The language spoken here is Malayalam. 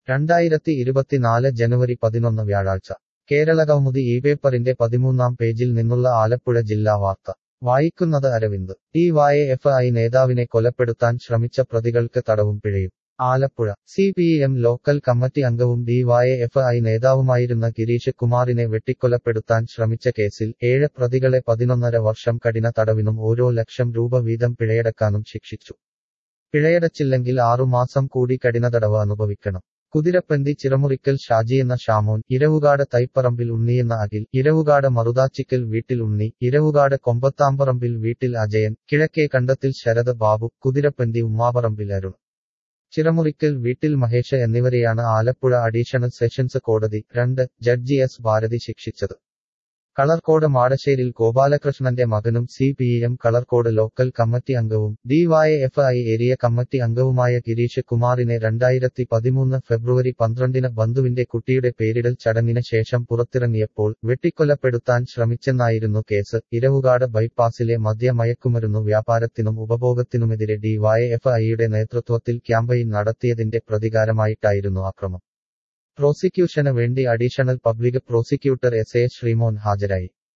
രണ്ടായിരത്തി ഇരുപത്തിനാല് ജനുവരി പതിനൊന്ന് വ്യാഴാഴ്ച കേരളകൗമുദി ഈ പേപ്പറിന്റെ പതിമൂന്നാം പേജിൽ നിന്നുള്ള ആലപ്പുഴ ജില്ലാ വാർത്ത വായിക്കുന്നത് Aravind T Y F I നേതാവിനെ കൊലപ്പെടുത്താൻ ശ്രമിച്ച പ്രതികൾക്ക് തടവും പിഴയും Alappuzha C P M local committee അംഗവും ഡി വൈ എഫ് ഐ നേതാവുമായിരുന്ന ഗിരീഷ് കുമാറിനെ വെട്ടിക്കൊലപ്പെടുത്താൻ ശ്രമിച്ച കേസിൽ ഏഴ് പ്രതികളെ പതിനൊന്നര വർഷം കഠിന തടവിനും ഓരോ ലക്ഷം രൂപ വീതം പിഴയടക്കാനും ശിക്ഷിച്ചു പിഴയടച്ചില്ലെങ്കിൽ ആറുമാസം കൂടി കഠിനതടവ് അനുഭവിക്കണം കുതിരപ്പന്തി ചിറമുറിക്കൽ ഷാജിയെന്ന ഷാമോൻ ഇരവുകാട് തൈപ്പറമ്പിൽ ഉണ്ണിയെന്ന അഖിൽ ഇരവുകാട് മറുതാച്ചിക്കൽ വീട്ടിൽ ഉണ്ണി ഇരവുകാട് കൊമ്പത്താമ്പറമ്പിൽ വീട്ടിൽ അജയൻ കിഴക്കേ കണ്ടത്തിൽ ശരത് ബാബു കുതിരപ്പന്തി ഉമ്മാപറമ്പിൽ അരുൺ ചിറമുറിക്കൽ വീട്ടിൽ മഹേഷ് എന്നിവരെയാണ് ആലപ്പുഴ അഡീഷണൽ സെഷൻസ് കോടതി രണ്ട് ജഡ്ജി എസ് ഭാരതി ശിക്ഷിച്ചത് കളർക്കോട് മാടശ്ശേരിൽ ഗോപാലകൃഷ്ണന്റെ മകനും C P M Kalarcode local committee അംഗവും ഡിവൈഎഫ്ഐ ഏരിയ കമ്മിറ്റി അംഗവുമായ ഗിരീഷ് കുമാറിനെ രണ്ടായിരത്തി പതിമൂന്ന് ഫെബ്രുവരി പന്ത്രണ്ടിന് ബന്ധുവിന്റെ കുട്ടിയുടെ പേരിടൽ ചടങ്ങിന് ശേഷം പുറത്തിറങ്ങിയപ്പോൾ വെട്ടിക്കൊലപ്പെടുത്താൻ ശ്രമിച്ചെന്നായിരുന്നു കേസ് ഇരവുകാട് ബൈപ്പാസിലെ മദ്യമയക്കുമരുന്നു വ്യാപാരത്തിനും ഉപഭോഗത്തിനുമെതിരെ ഡിവൈഎഫ്ഐയുടെ നേതൃത്വത്തിൽ ക്യാമ്പയിൻ നടത്തിയതിന്റെ പ്രതികാരമായിട്ടായിരുന്നു അക്രമം പ്രോസിക്യൂഷന് വേണ്ടി additional public prosecutor S A Sreemon ഹാജരായി